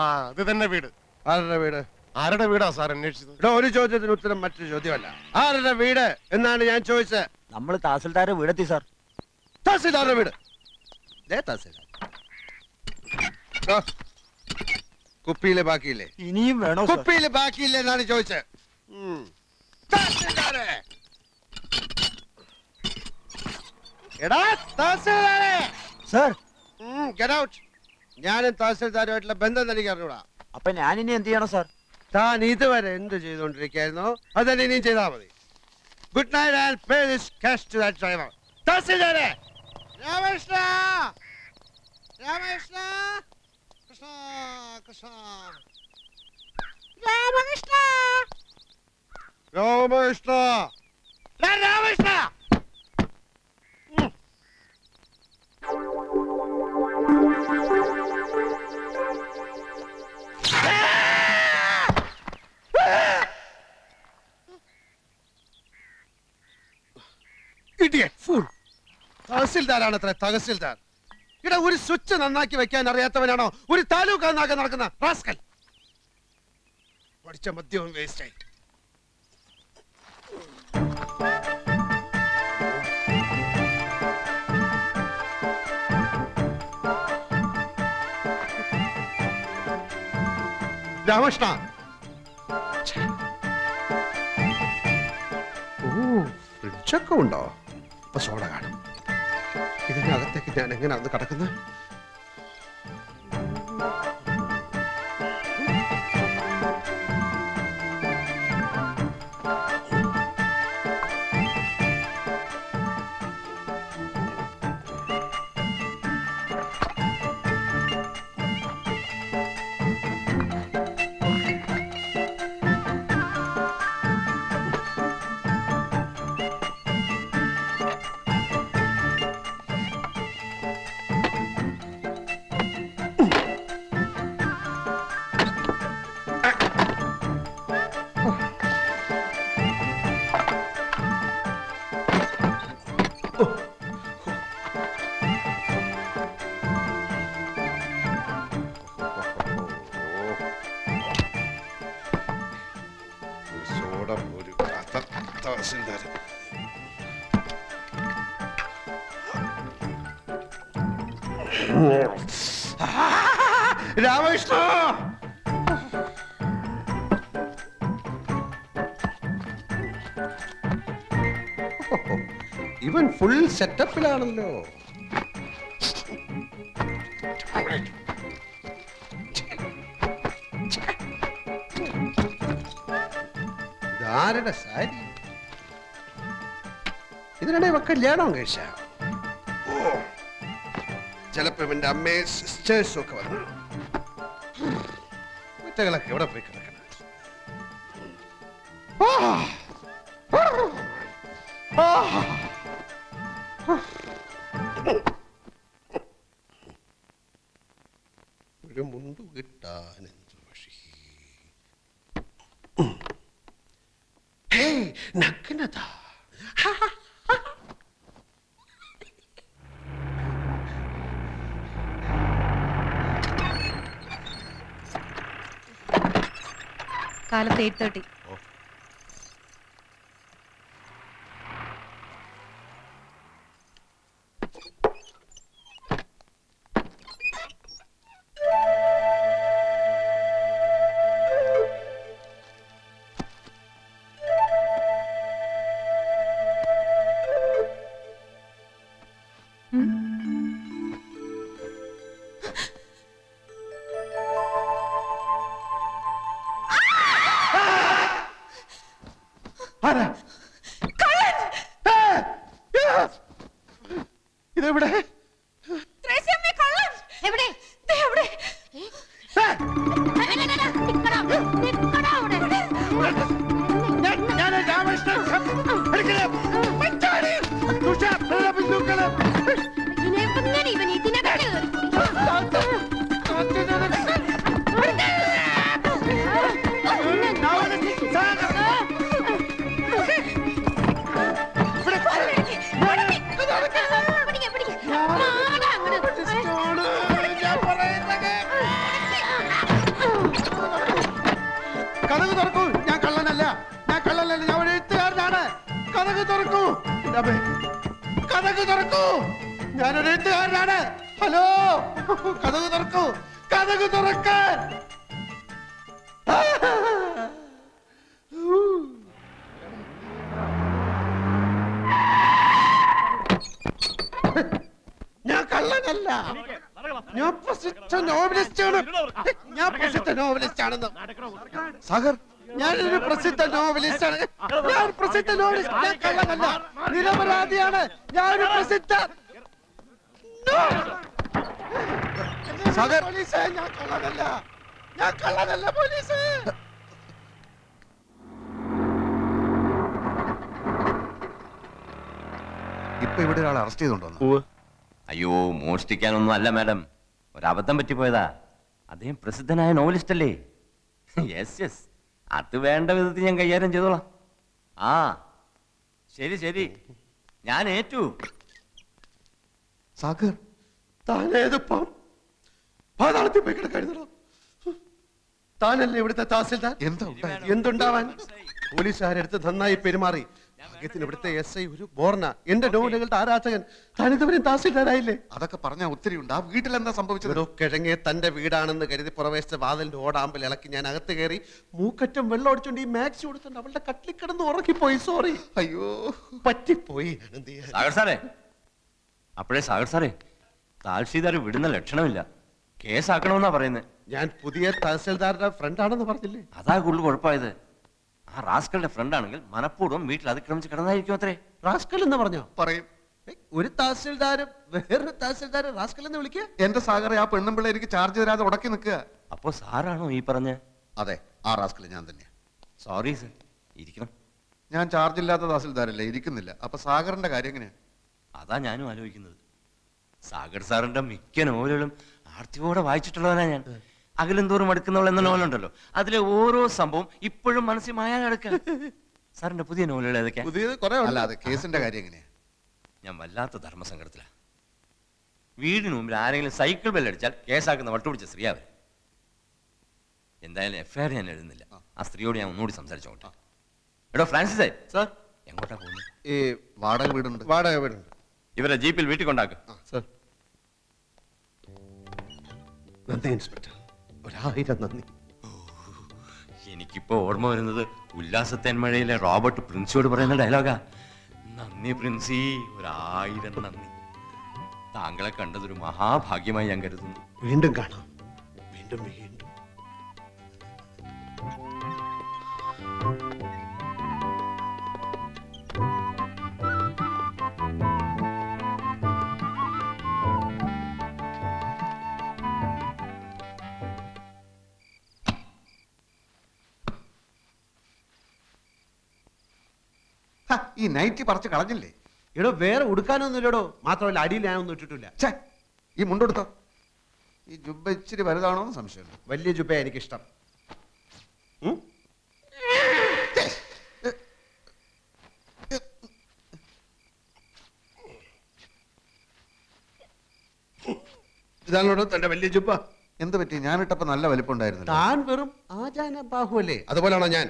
ആ ഇത് തന്നെ വീട് ആരുടെ വീട് ആരുടെ വീടാ സാർ അന്വേഷിച്ചത് ഇവിടെ ഒരു ചോദ്യത്തിന് ഉത്തരം മറ്റൊരു ചോദ്യമല്ല ആരുടെ വീട് എന്നാണ് ഞാൻ ചോദിച്ചത് നമ്മൾ തഹസിൽദാരെ വീടെത്തി സാർ തഹസിൽദാരുടെ വീട് ദേ തഹസിൽദാർ ദോ, കുപ്പിയില് ബാക്കിയില്ലേ ഇനിയും വേണോ സാർ? കുപ്പിയില് ബാക്കിയില്ലേ എന്നാണ് ചോദിച്ചത് ഉം. തഹസിൽദാരെ എടാ തഹസിൽദാരെ സാർ ഗെറ്റ് ഔട്ട് ഞാനും തഹസിൽദാരുമായിട്ടുള്ള ബന്ധം തനിക്ക് അറിഞ്ഞൂടാ അപ്പൊ ഞാൻ ഇനി എന്ത് ചെയ്യണം സാർ താൻ ഇതുവരെ എന്ത് ചെയ്തുകൊണ്ടിരിക്കുകയായിരുന്നോ അത് തന്നെ ഇനിയും ചെയ്താൽ മതി good night and pay this cash to that driver തഹസിൽദാരെ രാമകൃഷ്ണ രാമകൃഷ്ണ കൃഷ്ണ കൃഷ്ണ രാമകൃഷ്ണ രാമകൃഷ്ണ ഡാ രാമകൃഷ്ണ ഉം. Idiot, fool. തഹസിൽദാരാണ് അത്ര തഹസിൽദാർ ഇവിടെ ഒരു സ്വിച്ച് നന്നാക്കി വെക്കാൻ അറിയാത്തവനാണോ ഒരു താലൂക്ക് നന്നാക്കാൻ നടക്കുന്ന റാസ്കൽ പഠിച്ച മദ്യവും വേസ്റ്റ് ആയി രാമകൃഷ്ണ ഓ ഫ്രിഡ്ജൊക്കെ ഉണ്ടോ അപ്പൊ സോഡ കാണും ഇതിനകത്തേക്ക് ഞാൻ എങ്ങനെ അത് കിടക്കുന്നത് സോഡ ഒരു കഥ തഹസിൽദാർ രാമകൃഷ്ണ ഇവൻ ഫുൾ സെറ്റപ്പിലാണല്ലോ ഇതാരുടെ സാരി ഇതിനിടെ ഇവ കല്യാണം കഴിച്ച ഓ ചിലപ്പോ ഇവന്റെ അമ്മയെ സിസ്റ്റേഴ്സും ഒക്കെ വന്നു കുറ്റകളൊക്കെ എവിടെ പോയി കിടക്കണം ആ! ആ! ഒരു മുണ്ടു കിട്ടാൻ എന്ത് വഴി ഹേയ് നഗ്നത കാലത്ത് എയ്റ്റ് തേർട്ടി ആരാ? ഏ! ഏ! ഇതെവിടെ എവിടെ എവിടെ ഞാൻ രാമകൃഷ്ണൻ എടുക്കലേ മച്ചാടി തുഷ ബിന്ദുക്കളെ അങ്ങനെ എന്റെ അമ്മേ. കഥക് തുറക്കൂ ഞാനൊരു എഴുത്തുകാരനാണ് ഹലോ കഥക് തുറക്കൂ കഥക് തുറക്കാൻ ഞാൻ കള്ളനല്ല ഞാൻ പ്രസിദ്ധ നോവലിസ്റ്റ് ആണ് ഞാൻ പ്രസിദ്ധ നോവലിസ്റ്റ് ആണെന്ന് സാഗർ ഞാനൊരു പ്രസിദ്ധ നോവലിസ്റ്റ് ആണ് ഞാൻ പ്രസിദ്ധ നോവലിസ്റ്റ് ഞാൻ കള്ളനല്ല നിരപരാധിയാണ് ഞാനൊരു പ്രസിദ്ധ സാഗർ പോലീസേ ഞാൻ കള്ളനല്ല ഞാൻ കള്ളനല്ല പോലീസ് ഇപ്പൊ ഇവിടെ ഒരാൾ അറസ്റ്റ് ചെയ്തോണ്ടോ അയ്യോ മോഷ്ടിക്കാനൊന്നും അല്ല മാഡം ഒരബദ്ധം പറ്റിപ്പോയതാ അദ്ദേഹം പ്രസിദ്ധനായ നോവലിസ്റ്റ് അല്ലേ യെസ് യെസ് അത് വേണ്ട വിധത്തിൽ ഞാൻ കൈകാര്യം ചെയ്തോളാം ആ ശരി ശരി ഞാൻ ഏറ്റു സാഗർ താനേതിപ്പം പാതാളത്തിൽ പോയി കിടക്കായിരുന്നോ താനല്ലേ ഇവിടുത്തെ തഹസിൽദാർ എന്താ ഉണ്ടായത്? എന്തുണ്ടാവാൻ പോലീസുകാരെടുത്ത് നന്നായി പെരുമാറി ഭാഗ്യത്തിന് ഇവിടുത്തെ എസ് ഐ ഒരു ബോർണ എന്റെ നോവലുകളുടെ ആരാധകൻ താനിതുവരെയും തഹസിൽദാരായില്ലേ അതൊക്കെ പറഞ്ഞാൽ ഒത്തിരി ഉണ്ട് ആ വീട്ടിൽ എന്താ സംഭവിച്ചത് ഒരു കിഴങ്ങെ തന്റെ വീടാണെന്ന് കരുതി പുറവേശിച്ച വാതിലിന്റെ ഓടാമ്പൽ ഇളക്കി ഞാൻ അകത്ത് കയറി മൂക്കറ്റം വെള്ളം അടിച്ചോണ്ട് ഈ മാക്സി കൊടുത്തോണ്ട് അവളുടെ കട്ടിൽ കിടന്ന് ഉറങ്ങിപ്പോയി സോറി അയ്യോ പറ്റിപ്പോയി ഞാൻ എന്ത് ചെയ്യാൻ? സാഗർ സാറേ അപ്പോഴേ സാഗർ സാറേ താൽഷീദാർ വിടുന്ന ലക്ഷണമില്ല കേസാക്കണമെന്നാ പറയുന്നത് ഞാൻ പുതിയ തഹസിൽദാരുടെ ഫ്രണ്ടാണെന്ന് പറഞ്ഞില്ലേ അതാ കൂടുതൽ കുഴപ്പമായത് ആ റാസ്കളുടെ ഫ്രണ്ട് ആണെങ്കിൽ മനഃപൂർവ്വം വീട്ടിൽ അതിക്രമിച്ച് കിടന്നായിരിക്കും അത്രേ റാസ്കൽ എന്ന് പറഞ്ഞോ പറയും ഏയ്, ഒരു തഹസിൽദാരും വേറൊരു തഹസിൽദാരും റാസ്കൽ എന്ന് വിളിക്കുക എന്റെ സാഗറെ ആ പെണ്ണുമ്പിള്ള എനിക്ക് ചാർജ് തരാതെ ഉടക്കി നിൽക്കുക അപ്പോ സാറാണോ ഈ പറഞ്ഞ അതെ ആ റാസ്കൽ ഞാൻ തന്നെ സോറി സർ ഇരിക്കണം ഞാൻ ചാർജ് ഇല്ലാത്ത തഹസിൽദാരല്ലേ ഇരിക്കുന്നില്ല അപ്പൊ സാഗറിന്റെ കാര്യം എങ്ങനെയാ അതാ ഞാനും ആലോചിക്കുന്നത് സാഗർ സാറിന്റെ മിക്ക നോവലുകളും ആർത്തിയോടെ വായിച്ചിട്ടുള്ളവനാ ഞാൻ അകലും തോറും അടുക്കുന്നവൾ എന്ന നോവലുണ്ടല്ലോ അതിലെ ഓരോ സംഭവം ഇപ്പോഴും മനസ്സിൽ മായാ കിടക്കുക സാറിന്റെ പുതിയ നോവലുകൾ ഏതൊക്കെയാ പുതിയത് കുറെ അല്ല അത് കേസിന്റെ കാര്യം എങ്ങനെയാ ഞാൻ വല്ലാത്ത ധർമ്മസങ്കടത്തിലാ വീടിന് മുമ്പിൽ ആരെങ്കിലും സൈക്കിൾ ബെല്ലടിച്ചാൽ കേസാക്കുന്ന വട്ടുപിടിച്ച സ്ത്രീ അവർ എന്തായാലും എഫ്ഐആർ ഞാൻ എഴുതുന്നില്ല ആ സ്ത്രീയോട് ഞാൻ ഒന്നുകൂടി സംസാരിച്ചോട്ടെ എടോ ഫ്രാൻസിസേ സാർ എങ്ങോട്ടാ പോകുന്നത് ഈ വാടക വീടുണ്ട് വാടക വീടുണ്ട് ഇവരെ ജീപ്പിൽ വീട്ടിൽ കൊണ്ടാക്കുക സാർ നന്ദി ഇൻസ്പെക്ടർ ഒരായിരം നന്ദി എനിക്കിപ്പോ ഓർമ്മ വരുന്നത് ഉല്ലാസത്തേന്മഴയിലെ റോബർട്ട് പ്രിൻസിയോട് പറയുന്ന ഡയലോഗാ നന്ദി പ്രിൻസി ഒരായിരം നന്ദി താങ്കളെ കണ്ടതൊരു മഹാഭാഗ്യമായി ഞാൻ കരുതുന്നു വീണ്ടും കാണാം വീണ്ടും വീണ്ടും ഹ, ഈ നൈറ്റ് പറിച്ച് കളഞ്ഞില്ലേ എടോ വേറെ ഉടുക്കാനൊന്നുമില്ലടോ മാത്രമല്ല അടിയിൽ ഞാനൊന്നും ഇട്ടിട്ടില്ല ഛേ ഈ മുണ്ടെടുത്തോ ഈ ജുബ്ബ ഇച്ചിരി വലുതാണോ എന്ന് സംശയമുണ്ട് വലിയ ജുബ എനിക്കിഷ്ടം ഉം? ഇതാണോടോ തന്റെ വലിയ ജുബ എന്ത് പറ്റി ഞാനിട്ടപ്പോ നല്ല വലിപ്പം ഉണ്ടായിരുന്നില്ല താൻ വെറും ആചാന ബാഹുവല്ലേ അതുപോലാണോ ഞാൻ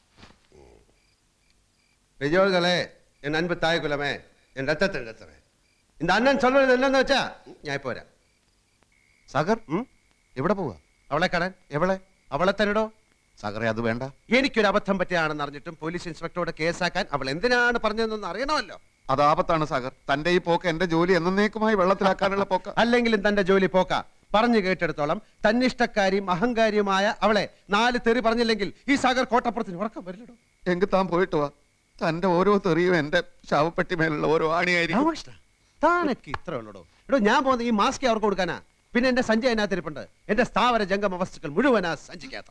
பெரியோர்களே என் அன்பு தாய் குலமே என் ரத்தத்தின் ரத்தமே இந்த அண்ணன் சொல்றது என்னன்னு வச்சா ഞാൻ ഇപ്പോ വരാം സാഗർ ഉം? എവിടെ പോവാ അവളെ കാണാൻ എവളെ അവളെ തന്നെടോ സാഗറെ അത് വേണ്ട എനിക്കൊരു അബദ്ധം പറ്റിയാണെന്ന് അറിഞ്ഞിട്ടും പോലീസ് ഇൻസ്പെക്ടറോട് കേസാക്കാൻ അവൾ എന്തിനാണ് പറഞ്ഞതെന്ന് അറിയണമല്ലോ അത് ആപത്താണ് സാഗർ തന്റെ ഈ പോക്ക് എന്റെ ജോലി എന്നേക്കുമായി വെള്ളത്തിലാക്കാനുള്ള പോക്ക അല്ലെങ്കിലും തന്റെ ജോലി പോക്ക പറഞ്ഞു കേട്ടെടുത്തോളം തന്നിഷ്ടക്കാരിയും അഹങ്കാരിയുമായ അവളെ നാല് തെറി പറഞ്ഞില്ലെങ്കിൽ ഈ സാഗർ കോട്ടപ്പുറത്തിന് ഉറക്കം വരില്ലടോ എങ്കിൽ താൻ പോയിട്ട് വാ തന്റെ ഓരോ തെറിയും എന്റെ ശവപ്പെട്ടി മേലുള്ള ഓരോ ആണിയായിരിക്കും രാമകൃഷ്ണ താനൊക്കെ ഇത്ര ഉള്ളടോ എടോ ഞാൻ പോകുന്ന ഈ മാസ്ക് അവർക്ക് കൊടുക്കാനാ പിന്നെ എന്റെ സഞ്ചി അതിനകത്ത് ഇരിപ്പുണ്ട് എന്റെ സ്ഥാവര ജംഗമ വസ്തുക്കൾ മുഴുവനാ സഞ്ചിക്കാത്ത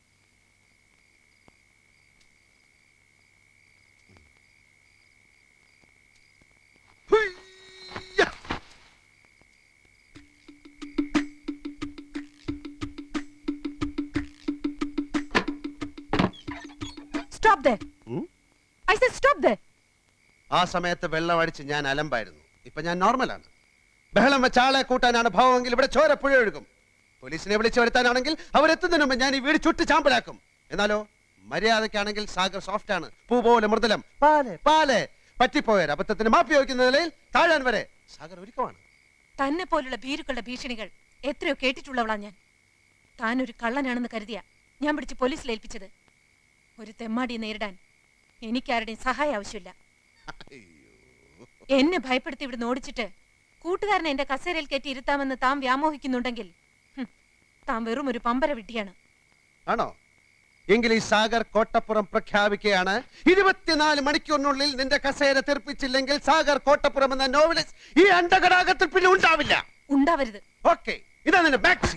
Stop there. Hmm? I said stop there. ആ സമയത്ത് വെള്ളം അടിച്ച് ഞാൻ അലമ്പായിരുന്നു ഇപ്പൊ ഞാൻ നോർമലാണ് ബഹളം വെച്ച ആളെ കൂട്ടാനാണ് ഭാവമെങ്കിൽ ഇവിടെ ചോര പുഴ ഒഴുകും പോലീസിനെ വിളിച്ചു വരുത്താനാണെങ്കിൽ അവരെത്തുന്നതിന് മുമ്പ് ഞാൻ ഈ വീട് ചുട്ട് ചാമ്പലാക്കും എന്നാലോ മര്യാദക്കാണെങ്കിൽ സാഗർ സോഫ്റ്റ് ആണ് പൂ പോലെ മൃദുലം പാലെ പാലെ പറ്റിപ്പോയ ഒരു അബദ്ധത്തിന് മാപ്പി വയ്ക്കുന്ന നിലയിൽ താഴാൻ വരെ സാഗർ ഒരുക്കമാണ് തന്നെ പോലുള്ള ഭീരുക്കളുടെ ഭീഷണികൾ എത്രയോ കേട്ടിട്ടുള്ളവളാ ഞാൻ താൻ ഒരു കള്ളനാണെന്ന് കരുതിയ ഞാൻ പിടിച്ച് പോലീസിൽ ഏൽപ്പിച്ചത് ഒരു തെമ്മാടിയെ നേരിടാൻ എനിക്കാരുടെയും സഹായം ആവശ്യമില്ല എന്നെ ഭയപ്പെടുത്തി ഇവിടെ ഓടിച്ചിട്ട് കൂട്ടുകാരനെ എന്റെ കസേരയിൽ കയറ്റി ഇരുത്താമെന്ന് താൻ വ്യാമോഹിക്കുന്നുണ്ടെങ്കിൽ ഹും, താൻ വെറും ഒരു പമ്പര വിട്ടിയാണ് ആണോ എങ്കിൽ ഈ സാഗർ കോട്ടപ്പുറം പ്രഖ്യാപിക്കുകയാണ് ഇരുപത്തിനാല് മണിക്കൂറിനുള്ളിൽ നിന്റെ കസേര തെറിപ്പിച്ചില്ലെങ്കിൽ സാഗർ കോട്ടപ്പുറം എന്ന നോവലിസ്റ്റ് ഈ അണ്ടകടാകത്തിൽ പിന്നെ ഉണ്ടാവില്ല ഉണ്ടാവരുത് ഓക്കെ ഇതാ നിന്റെ ബാക്ക്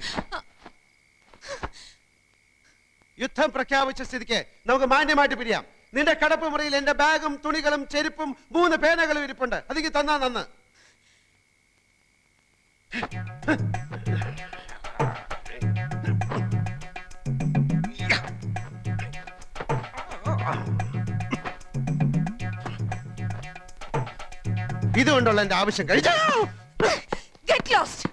യുദ്ധം പ്രഖ്യാപിച്ച സ്ഥിതിക്ക് നമുക്ക് മാന്യമായിട്ട് പിരിയാം നിന്റെ കടപ്പ് മുറിയിൽ എന്റെ ബാഗും തുണികളും ചെരുപ്പും മൂന്ന് പേനകളും ഇരിപ്പുണ്ട് അതിക്ക് തന്നാ നന്ന് ഇതുകൊണ്ടുള്ള എന്റെ ആവശ്യം കഴിഞ്ഞു ഗെറ്റ് ലോസ്റ്റ്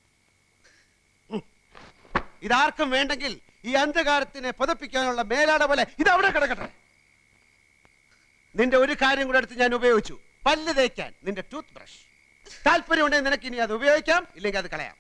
ഇതാർക്കും വേണ്ടെങ്കിൽ ഈ അന്ധകാരത്തിനെ പുതപ്പിക്കാനുള്ള മേലാട പോലെ ഇത് അവിടെ കിടക്കട്ടെ നിന്റെ ഒരു കാര്യം കൂടെ എടുത്ത് ഞാൻ ഉപയോഗിച്ചു പല്ല് തേക്കാൻ നിന്റെ ടൂത്ത് ബ്രഷ് താല്പര്യമുണ്ടെങ്കിൽ നിനക്ക് ഇനി അത് ഉപയോഗിക്കാം ഇല്ലെങ്കിൽ അത് കളയാം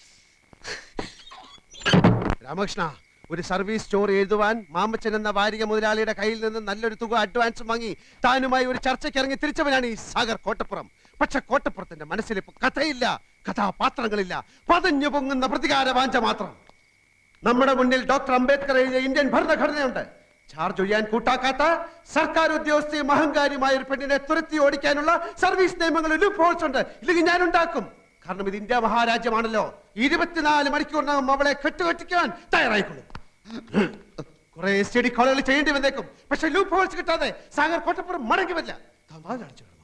രാമകൃഷ്ണ ഒരു സർവീസ് സ്റ്റോർ എഴുതുവാൻ മാമച്ചൻ എന്ന വാരിക മുതലാളിയുടെ കയ്യിൽ നിന്ന് നല്ലൊരു തുക അഡ്വാൻസ് വാങ്ങി താനുമായി ഒരു ചർച്ചയ്ക്ക് ഇറങ്ങി തിരിച്ചവനാണ് ഈ സാഗർ കോട്ടപ്പുറം പക്ഷെ കോട്ടപ്പുറത്തിന്റെ മനസ്സിൽ ഇപ്പൊ കഥയില്ല കഥാപാത്രങ്ങളില്ല പതഞ്ഞു പൊങ്ങുന്ന പ്രതികാര വാഞ്ച മാത്രം നമ്മുടെ മുന്നിൽ ഡോക്ടർ അംബേദ്കർ എഴുതിയ ഇന്ത്യൻ ഭരണഘടനയുണ്ട് ചാർജ് ഒഴിയാൻ കൂട്ടാക്കാത്ത സർക്കാർ ഉദ്യോഗസ്ഥയും അഹങ്കാരിയുമായ ഒരു പെണ്ണിനെ തുരത്തി ഓടിക്കാനുള്ള സർവീസ് നിയമങ്ങളിൽ ലൂപ്പ് ഹോൾസ് ഉണ്ട് ഇല്ലെങ്കിൽ ഞാൻ ഉണ്ടാക്കും കാരണം ഇത് ഇന്ത്യ മഹാരാജ്യമാണല്ലോ ഇരുപത്തിനാല് മണിക്കൂറിനകം അവളെ കെട്ടുകെട്ടിക്കാൻ തയ്യാറായിക്കൊള്ളും കുറെ സ്റ്റഡി കോളുകൾ ചെയ്യേണ്ടി വന്നേക്കും പക്ഷെ ലൂപ്പ് ഹോൾസ് കിട്ടാതെ സാഗർ കോട്ടപ്പുറം മടങ്ങി വരില്ല താൻ വാതിലടച്ചു കിടന്നു.